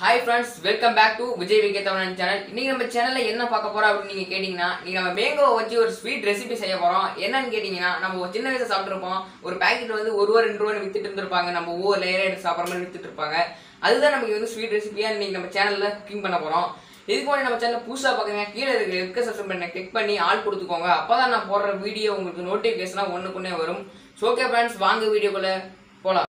hi friends welcome back to Vijay VK Tamilan channel இன்னைக்கு நம்ம சேனல்ல என்ன பார்க்க போறோம் அப்படின்னு நீங்க கேட்டீங்கன்னா நீங்க நம்ம மேங்கோ வச்சு ஒரு ஸ்வீட் ரெசிபி செய்ய போறோம் என்னன்னு கேட்டீங்கன்னா நம்ம ஒரு சின்ன வயசுல சாப்பிட்டுருப்போம் ஒரு பாக்கெட் வந்து ஒரு ரூபா ரெண்டு ரூபா வித்துட்டு இருந்திருப்பாங்க நம்ம ஒவ்வொரு லேயரா எடுத்து சாப்பிட்ற மாதிரி வித்துட்டு இருப்பாங்க அதுதான் நமக்கு வந்து ஸ்வீட் ரெசிபியா இன்னைக்கு நம்ம சேனல்ல குக்கிங் பண்ண போறோம் இதுக்கு முன்னாடி நம்ம சேனல் புதுசா பாக்குறீங்க கீழே இருக்க ரெக்க சப்ஸ்கிரைப் பண்ண கிளிக் பண்ணி ஆள் கொடுத்துக்கோங்க அப்பதான் நான் போடுற வீடியோ உங்களுக்கு நோட்டிபிகேஷனா ஒண்ணுக்குன்னே வரும் ஓகே ஃப்ரெண்ட்ஸ் வாங்க வீடியோக்குள்ள போலாம்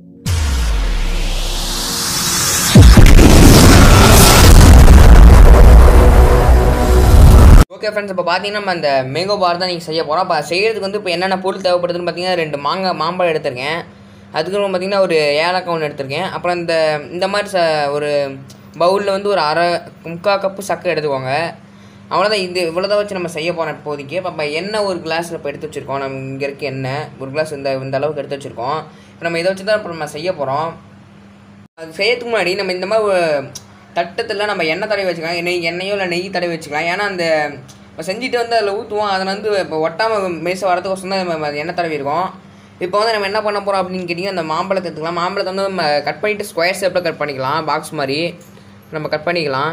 ஓகே ஃப்ரெண்ட்ஸ் இப்போ பார்த்தீங்கன்னா நம்ம அந்த மேங்கோ பார் தான் நீங்கள் செய்ய போகிறோம் அப்போ செய்கிறதுக்கு வந்து இப்போ என்னென்ன பொருள் தேவைப்படுதுன்னு பார்த்தீங்கன்னா ரெண்டு மாங்காய் மாம்பழம் எடுத்திருக்கேன் அதுக்கப்புறம் பார்த்தீங்கன்னா ஒரு ஏலக்காய் ஒன்று எடுத்திருக்கேன் அப்புறம் இந்த இந்த மாதிரி ச ஒரு பவுலில் வந்து ஒரு அரை முக்கால் கப்பு சக்கரை எடுத்துக்கோங்க அவ்வளோதான் இது இவ்வளோதான் வச்சு நம்ம செய்ய போகிறோம் இப்போதைக்கு இப்போ நம்ம எண்ணெய் ஒரு கிளாஸில் இப்போ எடுத்து வச்சுருக்கோம் நம்ம இங்கே இருக்க எண்ணெய் ஒரு கிளாஸ் இந்த இந்த அளவுக்கு எடுத்து வச்சுருக்கோம் இப்போ நம்ம இதை வச்சு தான் இப்போ நம்ம செய்ய போகிறோம் அது செய்யறதுக்கு முன்னாடி நம்ம இந்த மாதிரி ஒரு தட்டத்தில் நம்ம எண்ணெய் தடவி வச்சுக்கலாம் நெய் எண்ணெயோ இல்லை நெய் தடவி வச்சுக்கலாம் ஏன்னா அந்த இப்போ செஞ்சுட்டு வந்து அதில் ஊற்றுவோம் அதில் வந்து இப்போ ஒட்டாமல் மெரிச வரதுக்கோசம் தான் நம்ம அது எண்ணெய் தடவி இருக்கோம் இப்போ வந்து நம்ம என்ன பண்ண போகிறோம் அப்படின்னு கேட்டிங்கன்னா அந்த மாம்பழத்தை எடுத்துக்கலாம் மாம்பழத்தை வந்து நம்ம கட் பண்ணிவிட்டு ஸ்கொயர் ஷேப்பில் கட் பண்ணிக்கலாம் பாக்ஸ் மாதிரி நம்ம கட் பண்ணிக்கலாம்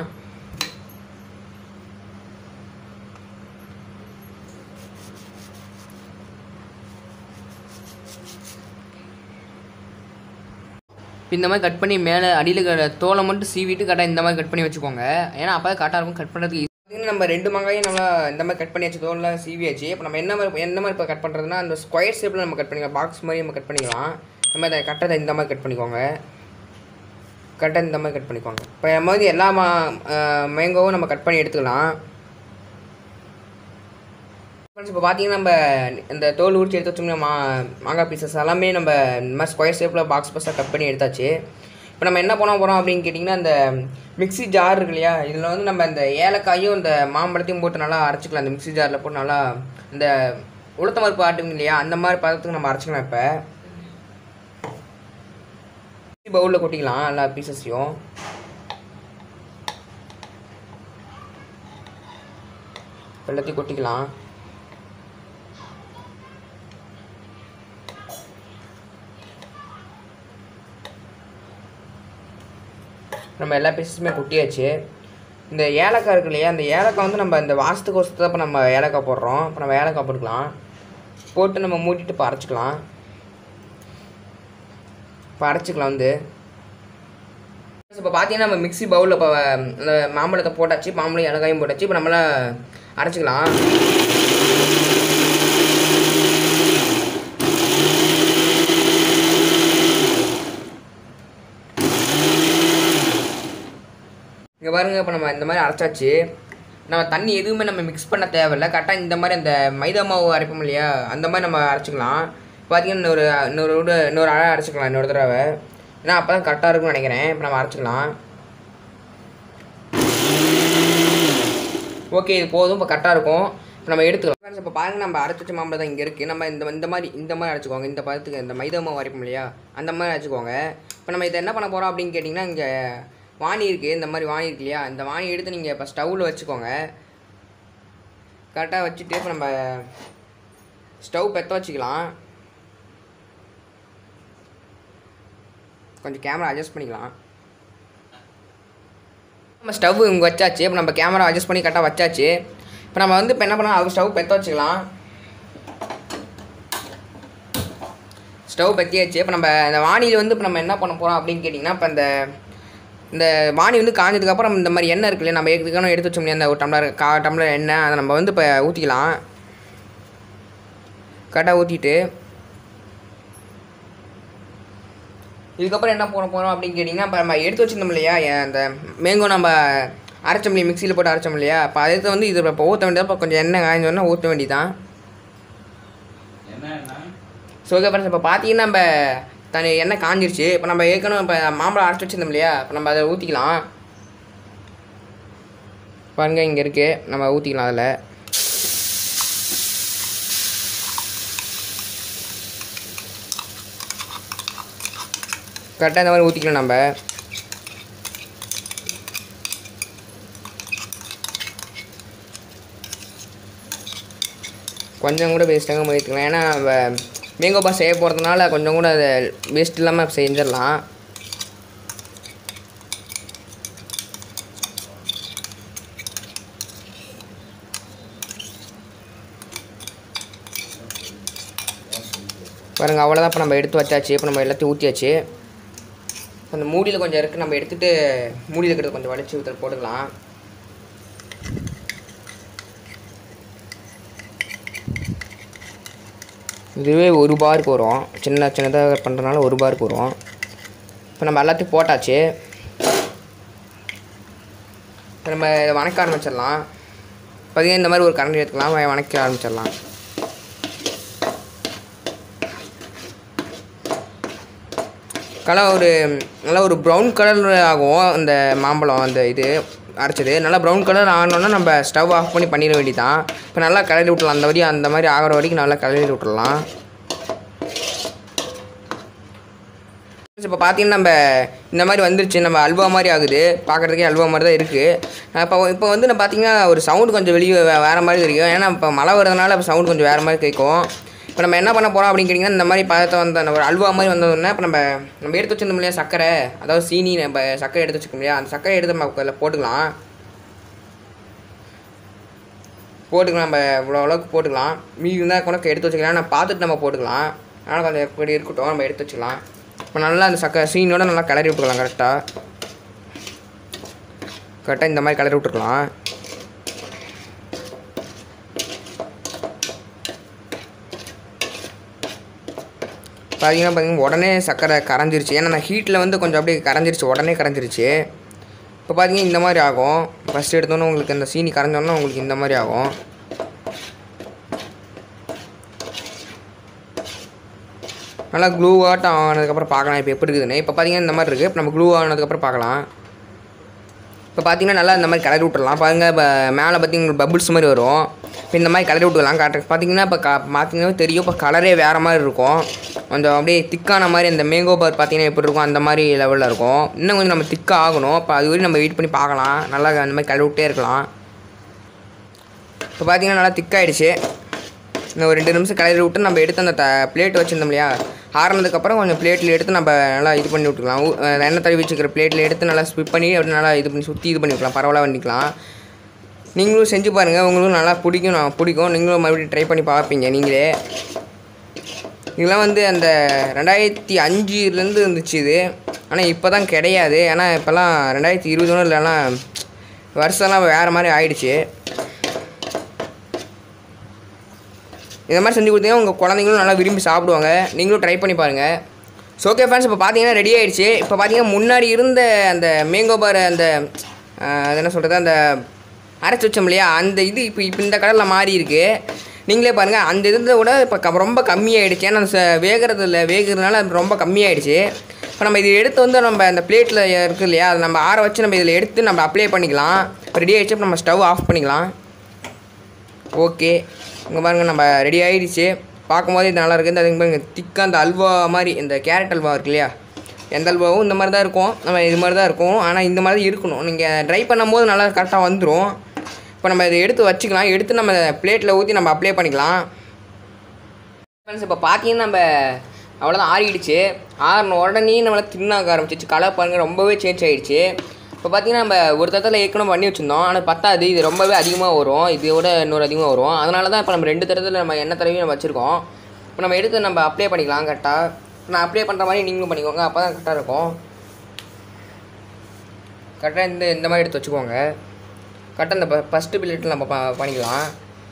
இந்த மாதிரி கட் பண்ணி மேலே அடியில் இருக்கிற தோலை மட்டும் சீவிட்டு கரெக்டாக இந்த மாதிரி கட் பண்ணி வச்சுக்கோங்க ஏன்னா அப்போ தான் கரெக்டாக இருக்கும் கட் பண்ணுறதுக்கு பார்த்தீங்கன்னா நம்ம ரெண்டு மாங்காயும் நல்லா இந்த மாதிரி கட் பண்ணியாச்சு தோலில் சீவியாச்சு இப்போ நம்ம என்ன மாதிரி என்ன மாதிரி இப்போ கட் பண்ணுறதுனா அந்த ஸ்கொயர் ஷேப்பில் நம்ம கட் பண்ணிக்கலாம் பாக்ஸ் மாதிரி நம்ம கட் பண்ணிக்கலாம் நம்ம இதை கரெக்டாக இந்த மாதிரி கட் பண்ணிக்கோங்க கரெக்டாக இந்த மாதிரி கட் பண்ணிக்கோங்க இப்போ நம்ம வந்து எல்லா மா மேங்கோவும் நம்ம கட் பண்ணி எடுத்துக்கலாம் ஃப்ரெண்ட்ஸ் இப்போ பார்த்தீங்கன்னா நம்ம இந்த தோல் உரிச்சு எடுத்து வச்சோம்னா மா மாங்காய் பீசஸ் எல்லாமே நம்ம இந்த மாதிரி ஸ்கொயர் ஷேப்பில் பாக்ஸ் பாக்ஸாக கட் பண்ணி எடுத்தாச்சு இப்போ நம்ம என்ன பண்ண போகிறோம் அப்படின்னு கேட்டிங்கன்னா இந்த மிக்ஸி ஜார் இருக்கு இல்லையா இதில் வந்து நம்ம இந்த ஏலக்காயும் இந்த மாம்பழத்தையும் போட்டு நல்லா அரைச்சிக்கலாம் இந்த மிக்ஸி ஜாரில் போட்டு நல்லா இந்த உளுத்த பருப்பு ஆட்டுங்க இல்லையா அந்த மாதிரி பதத்துக்கு நம்ம அரைச்சிக்கலாம் இப்போ பவுலில் கொட்டிக்கலாம் எல்லா பீசஸையும் எல்லாத்தையும் கொட்டிக்கலாம் நம்ம எல்லா பீசஸுமே கொட்டியாச்சு இந்த ஏலக்காய் இருக்கு இல்லையா அந்த ஏலக்காய் வந்து நம்ம இந்த வாசத்துக்கு வருஷத்தை இப்போ நம்ம ஏலக்காய் போடுறோம் இப்போ நம்ம ஏலக்காய் போட்டுக்கலாம் போட்டு நம்ம மூடிட்டு இப்போ அரைச்சிக்கலாம் இப்போ அரைச்சிக்கலாம் வந்து இப்போ பார்த்தீங்கன்னா நம்ம மிக்ஸி பவுலில் இப்போ அந்த மாம்பழத்தை போட்டாச்சு மாம்பழம் ஏலக்காயும் போட்டாச்சு இப்போ நம்மளாம் அரைச்சிக்கலாம் இங்கே பாருங்க இப்போ நம்ம இந்த மாதிரி அரைச்சாச்சு நம்ம தண்ணி எதுவுமே நம்ம மிக்ஸ் பண்ண தேவையில்ல கரெக்டாக இந்த மாதிரி அந்த மைதா மாவு அரைப்போம் இல்லையா அந்த மாதிரி நம்ம அரைச்சிக்கலாம் பார்த்தீங்கன்னா இன்னொரு இன்னொரு விட இன்னொரு அழை அரைச்சிக்கலாம் இன்னொரு தடவை ஏன்னா அப்போ தான் கரெக்டாக இருக்கும்னு நினைக்கிறேன் இப்போ நம்ம அரைச்சிக்கலாம் ஓகே இது போதும் இப்போ கரெக்டாக இருக்கும் இப்போ நம்ம எடுத்துக்கலாம் Friends, இப்போ பாருங்க நம்ம அரைச்சி வச்ச மாம்பழம் தான் இங்கே இருக்குது நம்ம இந்த இந்த மாதிரி இந்த மாதிரி அரைச்சிக்கோங்க இந்த பதத்துக்கு இந்த மைதா மாவு அரைப்போம் இல்லையா அந்த மாதிரி அரைச்சிக்கோங்க இப்போ நம்ம இதை என்ன பண்ண போகிறோம் அப்படின்னு கேட்டிங்கன்னா இங்கே வாணி இருக்குது இந்த மாதிரி வாணி இருக்கு இல்லையா இந்த வாணி எடுத்து நீங்கள் இப்போ ஸ்டவ்வில் வச்சுக்கோங்க கரெக்டாக வச்சுட்டு இப்போ நம்ம ஸ்டவ் பெற்ற வச்சுக்கலாம் கொஞ்சம் கேமரா அட்ஜஸ்ட் பண்ணிக்கலாம் நம்ம ஸ்டவ் இங்கே வச்சாச்சு இப்போ நம்ம கேமரா அட்ஜஸ்ட் பண்ணி கரெக்டாக வச்சாச்சு இப்போ நம்ம வந்து இப்போ என்ன பண்ணலாம் அது ஸ்டவ் பெற்ற வச்சுக்கலாம் ஸ்டவ் பற்றியாச்சு இப்போ நம்ம இந்த வாணியில் வந்து இப்போ நம்ம என்ன பண்ண போகிறோம் அப்படின்னு கேட்டிங்கன்னா இப்போ இந்த இந்த வாணி வந்து காஞ்சதுக்கப்புறம் இந்த மாதிரி எண்ணெய் இருக்குல்ல நம்ம ஏற்கனவே எடுத்து வச்சோம் இல்லையா அந்த ஒரு டம்ளர் கா டம்ளர் எண்ணெய் அதை நம்ம வந்து இப்போ ஊற்றிக்கலாம் கரெக்டாக ஊற்றிட்டு இதுக்கப்புறம் என்ன பண்ண போகிறோம் அப்படின்னு கேட்டிங்கன்னா இப்போ நம்ம எடுத்து வச்சிருந்தோம் இல்லையா எ- அந்த மேங்கோ நம்ம அரைச்சோம் இல்லையா மிக்சியில் போட்டு அரைச்சோம் இல்லையா அப்போ அதுக்கு வந்து இது இப்போ ஊற்ற வேண்டியது இப்போ கொஞ்சம் எண்ணெய் காய்ஞ்சோன்னா ஊற்ற வேண்டியதான் ஸோ ஓகே ஃப்ரெண்ட்ஸ் இப்போ பார்த்தீங்கன்னா நம்ம தனி எண்ணெய் காஞ்சிருச்சு இப்போ நம்ம ஏற்கனவே இப்போ மாம்பழம் அரைச்சி வச்சிருந்தோம் இல்லையா இப்போ நம்ம அதை ஊற்றிக்கலாம் பாருங்க இங்கே இருக்குது நம்ம ஊற்றிக்கலாம் அதில் கரெக்டாக இந்த மாதிரி ஊற்றிக்கலாம் நம்ம கொஞ்சம் கூட வேஸ்ட்டாக போயிட்டுக்கலாம் ஏன்னா நம்ம மேங்கோ பாஸ் செய்ய போகிறதுனால கொஞ்சம் கூட அதை வேஸ்ட் இல்லாமல் செஞ்சிடலாம் பாருங்க அவ்வளோதான் இப்போ நம்ம எடுத்து வச்சாச்சு இப்போ நம்ம எல்லாத்தையும் ஊற்றியாச்சு அந்த மூடியில் கொஞ்சம் இருக்குது நம்ம எடுத்துகிட்டு மூடியில் இருக்கிறது கொஞ்சம் வலிச்சு ஊற்ற போட்டுக்கலாம் இதுவே ஒரு பாருக்கு வரும் சின்ன சின்னதாக பண்ணுறதுனால ஒரு பாருக்கு வரும் இப்போ நம்ம எல்லாத்தையும் போட்டாச்சு இப்போ நம்ம இதை வணக்க ஆரம்பிச்சிடலாம் பார்த்தீங்கன்னா இந்த மாதிரி ஒரு கரண்டி எடுத்துக்கலாம் வ- வணக்க ஆரம்பிச்சிடலாம் கலர் ஒரு நல்லா ஒரு ப்ரௌன் கலர் ஆகும் அந்த மாம்பழம் அந்த இது அரைச்சது நல்லா ப்ரௌன் கலர் ஆனோன்னா நம்ம ஸ்டவ் ஆஃப் பண்ணி பண்ணிட வேண்டியதான் இப்போ நல்லா கிளறி விட்டுலாம் அந்த வரையும் அந்த மாதிரி ஆகிற வரைக்கும் நல்லா கிளறி விட்டுடலாம் இப்போ பார்த்தீங்கன்னா நம்ம இந்த மாதிரி வந்துருச்சு நம்ம அல்வா மாதிரி ஆகுது பார்க்குறதுக்கே அல்வா மாதிரி தான் இருக்குது இப்போ இப்போ வந்து நம்ம பார்த்தீங்கன்னா ஒரு சவுண்டு கொஞ்சம் வெளியே வே- வேறு மாதிரி தெரியும் ஏன்னா இப்போ மழை வரதுனால இப்போ சவுண்ட் கொஞ்சம் வேறு மாதிரி கேட்கும் இப்போ நம்ம என்ன பண்ண போகிறோம் அப்படின்னு கேட்டிங்கன்னா இந்த மாதிரி பதத்தை வந்த அந்த ஒரு அல்வா மாதிரி வந்தோடனே இப்போ நம்ம நம்ம எடுத்து வச்சிருந்தோம் இல்லையா சர்க்கரை அதாவது சீனி நம்ம சர்க்கரை எடுத்து வச்சுக்கோம் இல்லையா அந்த சர்க்கரை எடுத்து நம்ம அதில் போட்டுக்கலாம் போட்டுக்கலாம் நம்ம இவ்வளோ அளவுக்கு போட்டுக்கலாம் மீதி இருந்தால் கூட எடுத்து வச்சுக்கலாம் நான் பார்த்துட்டு நம்ம போட்டுக்கலாம் அதனால் கொஞ்சம் எப்படி இருக்கட்டும் நம்ம எடுத்து வச்சுக்கலாம் இப்போ நல்லா அந்த சக்க சீனோட நல்லா கிளறி விட்டுக்கலாம் கரெக்டாக கரெக்டாக இந்த மாதிரி கிளறி விட்டுருக்கலாம் பார்த்தீங்கன்னா பார்த்தீங்கன்னா உடனே சர்க்கரை கரைஞ்சிருச்சு ஏன்னா அந்த ஹீட்டில் வந்து கொஞ்சம் அப்படியே கரைஞ்சிருச்சு உடனே கரைஞ்சிருச்சு இப்போ பார்த்தீங்கன்னா இந்த மாதிரி ஆகும் ஃபஸ்ட் எடுத்தோன்னே உங்களுக்கு இந்த சீனி கரைஞ்சோன்னே உங்களுக்கு இந்த மாதிரி ஆகும் நல்லா க்ளூ ஆட்டம் ஆனதுக்கப்புறம் பார்க்கலாம் இப்போ எப்படி இருக்குதுன்னு இப்போ பார்த்தீங்கன்னா இந்த மாதிரி இருக்குது இப்போ நம்ம க்ளூ ஆனதுக்கப்புறம் பார்க்கலாம் இப்போ பார்த்தீங்கன்னா நல்லா இந்த மாதிரி கிளறி விட்டுறலாம் பாருங்க இப்போ மேலே பார்த்தீங்கன்னா பபுள்ஸ் மாதிரி வரும் இப்போ இந்த மாதிரி கிளறி விட்டுக்கலாம் கரெக்டாக பார்த்தீங்கன்னா இப்போ க பார்த்தீங்கன்னா தெரியும் இப்போ கலரே வேறு மாதிரி இருக்கும் கொஞ்சம் அப்படியே திக்கான மாதிரி அந்த மேங்கோ பார் பார்த்தீங்கன்னா எப்படி இருக்கும் அந்த மாதிரி லெவலில் இருக்கும் இன்னும் கொஞ்சம் நம்ம திக்காக ஆகணும் இப்போ அது வரையும் நம்ம வெயிட் பண்ணி பார்க்கலாம் நல்லா அந்த மாதிரி கிளறி விட்டே இருக்கலாம் இப்போ பார்த்தீங்கன்னா நல்லா திக்காயிடுச்சு இன்னும் ஒரு ரெண்டு நிமிஷம் கிளறி விட்டு நம்ம எடுத்து அந்த த பிளேட் வச்சுருந்தோம் இல்லையா ஆறுனதுக்கப்புறம் கொஞ்சம் பிளேட்டில் எடுத்து நம்ம நல்லா இது பண்ணி விட்டுக்கலாம் ஊ- அஹ் எண்ணெய் தடவி வச்சுக்கிற பிளேட்டில் எடுத்து நல்லா ஸ்பிப் பண்ணி அப்படி நல்லா இது பண்ணி சுற்றி இது பண்ணி விட்டுக்கலாம் பரவாயில்ல பண்ணிக்கலாம் நீங்களும் செஞ்சு பாருங்கள் உங்களுக்கும் நல்லா பிடிக்கும் நான் பிடிக்கும் நீங்களும் மறுபடியும் ட்ரை பண்ணி பார்ப்பீங்க நீங்களே இதெல்லாம் வந்து அந்த ரெண்டாயிரத்தி அஞ்சுலேருந்து இருந்துச்சு இது ஆனால் இப்போ தான் கிடையாது ஏன்னா இப்போல்லாம் ரெண்டாயிரத்தி இருபது ஒன்றும் இல்லைன்னா வருஷம்லாம் வேறு மாதிரி ஆயிடுச்சு இந்த மாதிரி செஞ்சு கொடுத்தீங்கன்னா உங்கள் குழந்தைங்களும் நல்லா விரும்பி சாப்பிடுவாங்க நீங்களும் ட்ரை பண்ணி பாருங்கள் ஸோ ஓகே ஃப்ரெண்ட்ஸ் இப்போ பார்த்தீங்கன்னா ரெடி ஆயிடுச்சு இப்போ பார்த்தீங்கன்னா முன்னாடி இருந்த அந்த மேங்கோ பார் அந்த ஆஹ், அது என்ன சொல்கிறது அந்த அரைச்சி வச்சோம் இல்லையா அந்த இது இப்போ இப்போ இந்த கலரில் மாறி இருக்கு நீங்களே பாருங்கள் அந்த இருந்ததை விட இப்போ க ரொம்ப கம்மியாயிடுச்சு ஏன்னா ச- வேகிறது இல்லை வேகிறதுனால அது ரொம்ப கம்மியாயிடுச்சு இப்போ நம்ம இது எடுத்து வந்து நம்ம அந்த பிளேட்டில் இருக்கு இல்லையா அதை நம்ம ஆற வச்சு நம்ம இதில் எடுத்து நம்ம அப்ளை பண்ணிக்கலாம் இப்போ ரெடி ஆயிடுச்சு இப்போ நம்ம ஸ்டவ் ஆஃப் பண்ணிக்கலாம் ஓகே இங்கே பாருங்கள் நம்ம ரெடி ஆயிடுச்சு பார்க்கும்போது இது நல்லா இருக்குது அதுக்கு பாருங்க திக்காக அந்த அல்வா மாதிரி இந்த கேரட் அல்வா இருக்கு இல்லையா எந்த அல்வாவும் இந்த மாதிரி தான் இருக்கும் நம்ம இது மாதிரி தான் இருக்கும் ஆனால் இந்த மாதிரி தான் இருக்கணும் நீங்கள் ட்ரை பண்ணும்போது நல்லா கரெக்டாக வந்துடும் இப்போ நம்ம இதை எடுத்து வச்சுக்கலாம் எடுத்து நம்ம பிளேட்டில் ஊற்றி நம்ம அப்ளை பண்ணிக்கலாம் ஃப்ரெண்ட்ஸ் இப்போ பார்த்தீங்கன்னா நம்ம அவ்வளோதான் ஆறிடுச்சு ஆறின உடனே நம்மளால் தின்னாக ஆரம்பிச்சிச்சு கலர் பாருங்க ரொம்பவே சேஞ்ச் ஆகிடுச்சு இப்போ பார்த்தீங்கன்னா நம்ம ஒரு தரத்தில் ஏற்கனவே பண்ணி வச்சுருந்தோம் ஆனால் பத்தாது இது ரொம்பவே அதிகமாக வரும் இதோட இன்னொரு அதிகமாக வரும் அதனால தான் இப்போ நம்ம ரெண்டு தரத்தில் நம்ம எண்ணெய் தடவி நம்ம வச்சுருக்கோம் இப்போ நம்ம எடுத்து நம்ம அப்ளை பண்ணிக்கலாம் கரெக்டாக நான் அப்ளை பண்ணுற மாதிரி நீங்களும் பண்ணிக்கோங்க அப்போ தான் கரெக்டாக இருக்கும் கரெக்டாக இந்த இந்த மாதிரி எடுத்து வச்சுக்கோங்க கரெக்டாக இந்த ஃபஸ்ட்டு பில்லெட்டில் நம்ம ப- பண்ணிக்கலாம்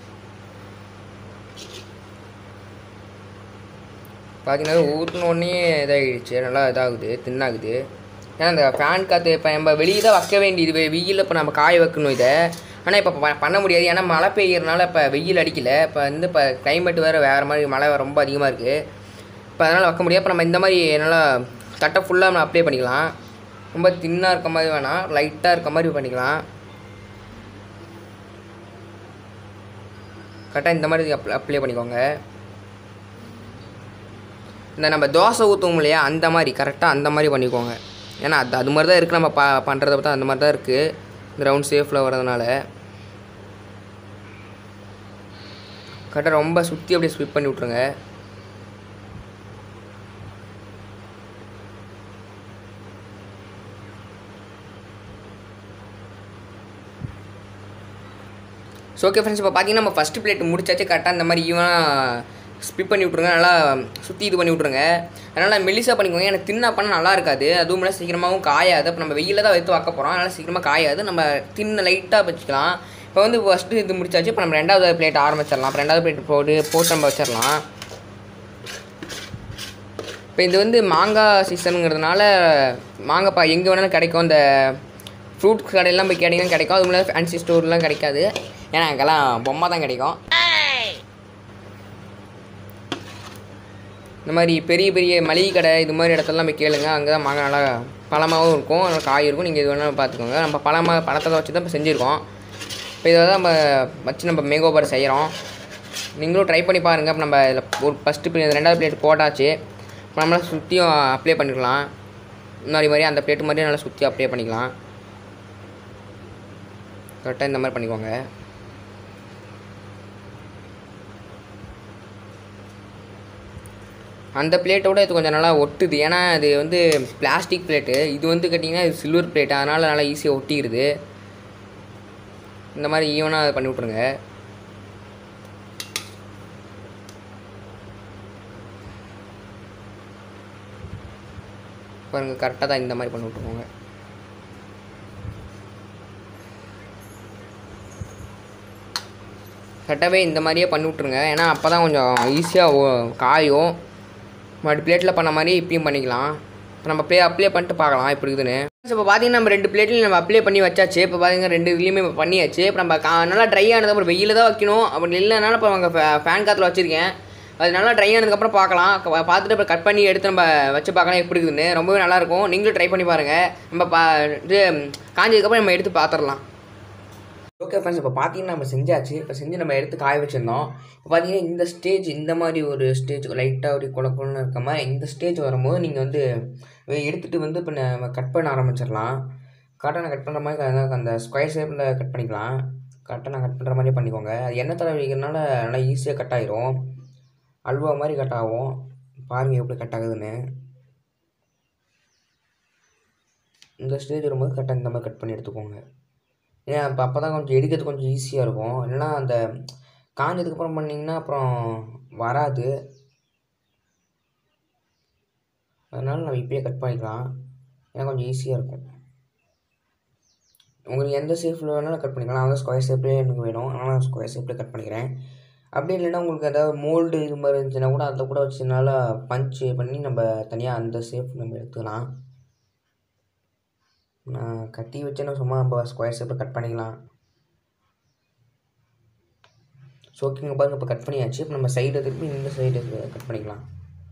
பார்த்தீங்கன்னா ஊற்றின உடனே இதாகிடுச்சு நல்லா இதாகுது தின்னாகுது ஏன்னா இந்த ஃபேன் காற்று இப்போ நம்ம வெளியே தான் வைக்க வேண்டியது வெ- வெயில்ல இப்போ நம்ம காய வைக்கணும் இதை ஆனால் இப்போ ப- பண்ண முடியாது ஏன்னா மழை பெய்யறதுனால இப்போ வெயில் அடிக்கல இப்போ வந்து இப்போ கிளைமேட் வேறு வேறு மாதிரி மழை ரொம்ப அதிகமாக இருக்குது இப்போ அதனால் வைக்க முடியாது இப்போ நம்ம இந்த மாதிரி நல்லா தட்டை ஃபுல்லாக நம்ம அப்ளை பண்ணிக்கலாம் ரொம்ப தின்னாக இருக்க மாதிரி வேணாம் லைட்டாக இருக்க மாதிரி பண்ணிக்கலாம் கரெக்டாக இந்த மாதிரி அப்ளை அப்ளை பண்ணிக்கோங்க இந்த நம்ம தோசை ஊற்றுவோம் இல்லையா அந்த மாதிரி கரெக்டாக அந்த மாதிரி பண்ணிக்கோங்க ஏன்னா அது அது மாதிரி தான் இருக்குது நம்ம ப பண்ணுறத பார்த்தா அந்த மாதிரி தான் இருக்குது இந்த ரவுண்ட் சேஃபில் வரதுனால கரெக்டாக ரொம்ப சுற்றி அப்படியே ஸ்விப் பண்ணி விட்ருங்க ஸோ ஓகே ஃப்ரெண்ட்ஸ் இப்போ பார்த்தீங்கன்னா நம்ம ஃபஸ்ட்டு பிளேட் முடிச்சாச்சு கரெக்டாக இந்த மாதிரி ஈவனாக ஸ்பிட் பண்ணி விட்ருங்க நல்லா சுற்றி இது பண்ணி விட்ருங்க அதனால் மெலிசாக பண்ணிக்கோங்க எனக்கு தின்னா பண்ண நல்லா இருக்காது அதுவும் இல்லை சீக்கிரமாகவும் காயாது அப்போ நம்ம வெயிலில் தான் வைத்து வைக்க போகிறோம் அதனால் சீக்கிரமாக காயாது நம்ம தின்ன லைட்டாக வச்சுக்கலாம் இப்போ வந்து ஃபஸ்ட்டு இது முடிச்சாச்சு இப்போ நம்ம ரெண்டாவது பிளேட் ஆரம்பிச்சிடலாம் அப்புறம் ரெண்டாவது பிளேட் போட்டு போட்டு நம்ம வச்சிடலாம் இப்போ இது வந்து மாங்காய் சீசனுங்கிறதுனால மாங்காய்ப்பா எங்கே வேணாலும் கிடைக்கும் இந்த ஃப்ரூட்ஸ் கடையெல்லாம் போய் கேட்டிங்கன்னா கிடைக்கும் அதுவும் இல்லை ஃபேன்சி ஸ்டோர்லாம் கிடைக்காது ஏன்னா அங்கெல்லாம் பொம்மை தான் கிடைக்கும் இந்த மாதிரி பெரிய பெரிய மளிகை கடை இது மாதிரி இடத்துலலாம் போய் கேளுங்க அங்கே தான் மாங்காய் நல்லா பழமாகவும் இருக்கும் நல்லா காய் இருக்கும் நீங்கள் இது வேணாலும் பார்த்துக்கோங்க நம்ம பழமாக பழத்தை வச்சு தான் இப்போ செஞ்சுருக்கோம் இப்போ இதை தான் நம்ம வச்சு நம்ம மேங்கோ பார் செய்கிறோம் நீங்களும் ட்ரை பண்ணி பாருங்கள் இப்போ நம்ம இதில் ஒரு ஃபஸ்ட்டு பிளேட் ரெண்டாவது பிளேட் போட்டாச்சு இப்போ நம்மளால் சுற்றியும் அப்ளை பண்ணிக்கலாம் முன்னாடி மாதிரி அந்த பிளேட் மாதிரி நல்லா சுற்றி அப்ளை பண்ணிக்கலாம் கரெக்டாக இந்த மாதிரி பண்ணிக்கோங்க அந்த பிளேட்டோட இது கொஞ்சம் நல்லா ஒட்டுது ஏன்னா இது வந்து பிளாஸ்டிக் பிளேட்டு இது வந்து கேட்டிங்கன்னா இது சில்வர் பிளேட் அதனால் நல்லா ஈஸியாக ஒட்டிடுது இந்த மாதிரி ஈவனாக அதை பண்ணி விட்ருங்க பாருங்க கரெக்டாக தான் இந்த மாதிரி பண்ணி விட்ருக்கோங்க கரெக்டாகவே இந்த மாதிரியே பண்ணி விட்ருங்க ஏன்னா அப்போ தான் கொஞ்சம் ஈஸியாக காயும் மறுபடி பிளேட்டில் பண்ண மாதிரி இப்பயும் பண்ணிக்கலாம் இப்போ நம்ம ப்ளே அப்ளை பண்ணிட்டு பார்க்கலாம் எப்படி இருக்குதுன்னு இப்போ பார்த்தீங்கன்னா நம்ம ரெண்டு பிளேட்லையும் நம்ம அப்ளை பண்ணி வச்சாச்சு இப்போ பார்த்தீங்கன்னா ரெண்டு இதுலேயுமே இப்போ பண்ணியாச்சு இப்போ நம்ம கா நல்லா ட்ரை ஆனது அப்புறம் வெயில தான் வைக்கணும் அப்படி இல்லைனாலும் இப்போ அங்கே ஃபேன் காற்றுல வச்சுருக்கேன் அது நல்லா ட்ரை ஆனதுக்கப்புறம் பார்க்கலாம் க- பார்த்துட்டு அப்புறம் கட் பண்ணி எடுத்து நம்ம வச்சு பார்க்கலாம் எப்படி இருக்குதுன்னு ரொம்பவே நல்லாயிருக்கும் நீங்களும் ட்ரை பண்ணி பாருங்கள் நம்ம பா இது காஞ்சதுக்கப்புறம் நம்ம எடுத்து பார்த்துடலாம் ஓகே ஃப்ரெண்ட்ஸ் இப்போ பார்த்தீங்கன்னா நம்ம செஞ்சாச்சு இப்போ செஞ்சு நம்ம எடுத்து காய வச்சுருந்தோம் இப்போ பார்த்தீங்கன்னா இந்த ஸ்டேஜ் இந்த மாதிரி ஒரு ஸ்டேஜ் லைட்டாக ஒரு குழ குழன்னு இருக்க மாதிரி இந்த ஸ்டேஜ் வரும்போது நீங்கள் வந்து எடுத்துகிட்டு வந்து இப்போ நம்ம கட் பண்ண ஆரம்பிச்சிடலாம் கரெக்டாக நான் கட் பண்ணுற மாதிரி அதான் அந்த ஸ்கொயர் ஷேப்பில் கட் பண்ணிக்கலாம் கரெக்டாக நான் கட் பண்ணுற மாதிரியே பண்ணிக்கோங்க அது எண்ணெய் தடவை வைக்கிறதுனால நல்லா ஈஸியாக கட் ஆயிரும் அல்வா மாதிரி கட் ஆகும் பாருங்கள் எப்படி கட் ஆகுதுன்னு இந்த ஸ்டேஜ் வரும்போது கரெக்டாக இந்த மாதிரி கட் பண்ணி எடுத்துக்கோங்க ஏன் அப்போ அப்போ தான் கொஞ்சம் எடுக்கிறது கொஞ்சம் ஈஸியாக இருக்கும் இல்லைன்னா அந்த காஞ்சதுக்கப்புறம் பண்ணிங்கன்னா அப்புறம் வராது அதனால் நம்ம இப்பயே கட் பண்ணிக்கலாம் ஏன்னா கொஞ்சம் ஈஸியாக இருக்கும் உங்களுக்கு எந்த ஷேப்பில் வேணாலும் கட் பண்ணிக்கலாம் நான் வந்து ஸ்கொயர் ஷேப்லேயே எனக்கு வேணும் அதனால் நான் ஸ்கொயர் ஷேப்லேயே கட் பண்ணிக்கிறேன் அப்படி இல்லைன்னா உங்களுக்கு ஏதாவது மோல்டு இது மாதிரி இருந்துச்சுன்னா கூட அதில் கூட வச்சதுனால பஞ்சு பண்ணி நம்ம தனியாக அந்த ஷேப் நம்ம எடுத்துக்கலாம் நான் கத்தி வச்சேன்னா சும்மா நம்ம ஸ்கொயர் ஷேப்பில் கட் பண்ணிக்கலாம் ஸோ ஓகேங்க பாருங்க இப்போ கட் பண்ணியாச்சு இப்போ நம்ம சைடு திருப்பி இந்த சைடு கட் பண்ணிக்கலாம்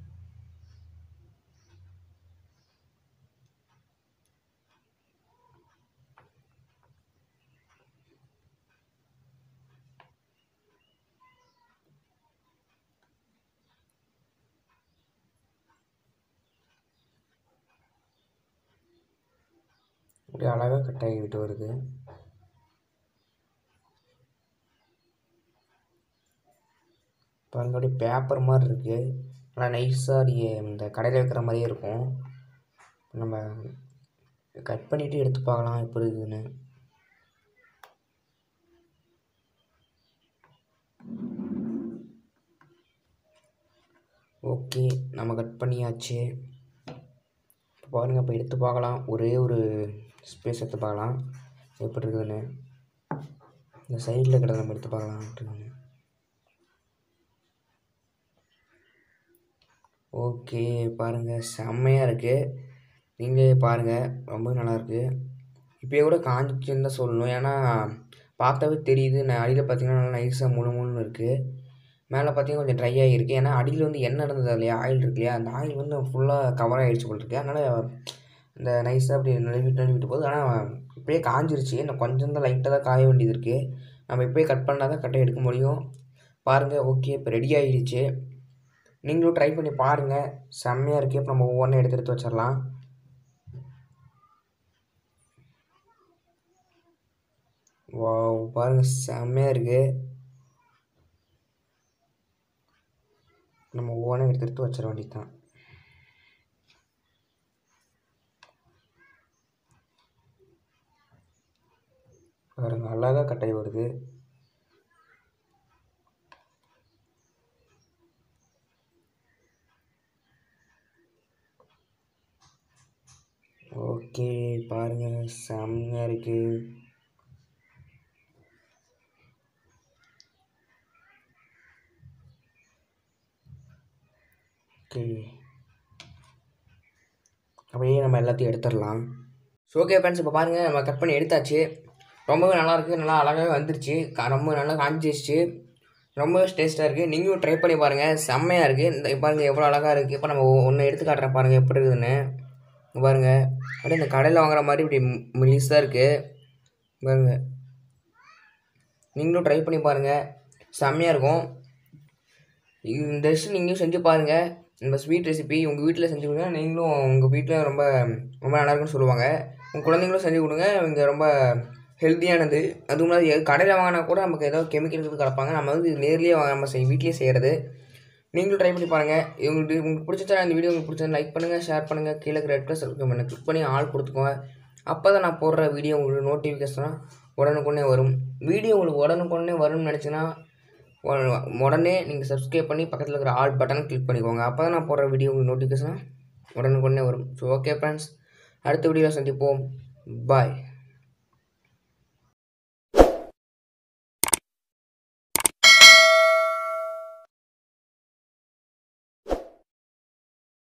அப்படியே அழகாக கட் ஆகிக்கிட்டு வருது பாருங்க அப்படியே பேப்பர் மாதிரி இருக்குது நல்லா நைஸாக அப்படியே இந்த கடையில் வைக்கிற மாதிரியே இருக்கும் நம்ம கட் பண்ணிவிட்டு எடுத்து பார்க்கலாம் எப்படி இருக்குதுன்னு ஓகே நம்ம கட் பண்ணியாச்சு இப்போ பாருங்கள் இப்போ எடுத்து பார்க்கலாம் ஒரே ஒரு ஸ்பேஸ் எடுத்து பார்க்கலாம் எப்படி இருக்குதுன்னு இந்த சைடில் இருக்கிறத நம்ம எடுத்து பார்க்கலாம் அப்படின்னு ஓகே பாருங்கள் செம்மையாக இருக்குது நீங்களே பாருங்கள் ரொம்ப நல்லாயிருக்கு இப்போயே கூட காஞ்சிச்சுன்னு தான் சொல்லணும் ஏன்னா பார்த்தாவே தெரியுது நான் அடியில் பார்த்தீங்கன்னா நல்லா நைஸாக முழு முழுன்னு இருக்குது மேலே பார்த்தீங்கன்னா கொஞ்சம் ட்ரை ஆகிருக்கு ஏன்னா அடியில் வந்து எண்ணெய் இருந்தது இல்லையா ஆயில் இருக்கு இல்லையா அந்த ஆயில் வந்து ஃபுல்லாக கவர் ஆகிடுச்சு போல் இருக்கு அதனால் இந்த நைஸாக அப்படி நழுவிட்டு நழுவிட்டு போகுது ஆனால் இப்போயே காஞ்சிருச்சு இன்னும் கொஞ்சம் தான் லைட்டாக தான் காய வேண்டியது இருக்குது நம்ம இப்போயே கட் பண்ணால் தான் கரெக்டாக எடுக்க முடியும் பாருங்கள் ஓகே இப்போ ரெடி ஆகிடுச்சு நீங்களும் ட்ரை பண்ணி பாருங்கள் செம்மையாக இருக்குது இப்போ நம்ம ஒவ்வொன்றும் எடுத்து எடுத்து வச்சிடலாம் வாவ் பாருங்கள் செம்மையாக இருக்குது நம்ம ஒவ்வொன்றும் எடுத்து எடுத்து வச்சிட வேண்டியது தான் பாருங்க அழகாக கட்டாய் வருது ஓகே பாருங்கள் செம்மையாக இருக்குது ஓகே அப்படியே நம்ம எல்லாத்தையும் எடுத்துடலாம் ஸோ ஓகே ஃப்ரெண்ட்ஸ் இப்போ பாருங்கள் நம்ம கட் பண்ணி எடுத்தாச்சு ரொம்பவே நல்லாயிருக்கு நல்லா அழகாகவே வந்துருச்சு கா- ரொம்ப நல்லா காஞ்சிச்சு ரொம்பவே டேஸ்ட்டாக இருக்குது நீங்களும் ட்ரை பண்ணி பாருங்கள் செம்மையாக இருக்குது இந்த பாருங்கள் எவ்வளோ அழகாக இருக்குது இப்போ நம்ம ஒன்று எடுத்து காட்டுறேன் பாருங்கள் எப்படி இருக்குதுன்னு இங்க பாருங்கள் அப்படியே இந்த கடையில் வாங்குற மாதிரி இப்படி மெலிஸாக இருக்குது பாருங்க நீங்களும் ட்ரை பண்ணி பாருங்கள் செம்மையாக இருக்கும் இந்த டிஷ் நீங்களும் செஞ்சு பாருங்கள் இந்த ஸ்வீட் ரெசிபி உங்கள் வீட்டில் செஞ்சு கொடுங்க நீங்களும் உங்கள் வீட்டில் ரொம்ப ரொம்ப நல்லா இருக்குன்னு சொல்லுவாங்க உங்கள் குழந்தைங்களும் செஞ்சு கொடுங்க இங்கே ரொம்ப ஹெல்த்தியானது அதுவும் இல்லாத எது கடையில் வாங்கினா கூட நமக்கு ஏதோ கெமிக்கல்ஸ் கலப்பாங்க நம்ம வந்து இது நேர்லேயே வா- நம்ம செய் வீட்லேயே செய்கிறது நீங்களும் ட்ரை பண்ணி பாருங்கள் உங்களுக்கு உங்களுக்கு பிடிச்சதா இந்த வீடியோ உங்களுக்கு பிடிச்சா லைக் பண்ணுங்கள் ஷேர் பண்ணுங்கள் கீழே ரெட் கலர் சப்ஸ்கிரைப் பண்ண கிளிக் பண்ணி ஆள் கொடுத்துக்கோங்க அப்போ தான் நான் போடுற வீடியோ உங்களுக்கு நோட்டிஃபிகேஷனாக உடனுக்குடனே வரும் வீடியோ உங்களுக்கு உடனுக்குடனே வரும்னு நினச்சிங்கன்னா உட- உடனே நீங்கள் சப்ஸ்கிரைப் பண்ணி பக்கத்தில் இருக்கிற ஆல் பட்டனை கிளிக் பண்ணிக்கோங்க அப்போ தான் நான் போடுற வீடியோ உங்களுக்கு நோட்டிஃபிகேஷனாக உடனுக்குடனே வரும் ஸோ ஓகே ஃப்ரெண்ட்ஸ் அடுத்த வீடியோவில் சந்திப்போம் பாய்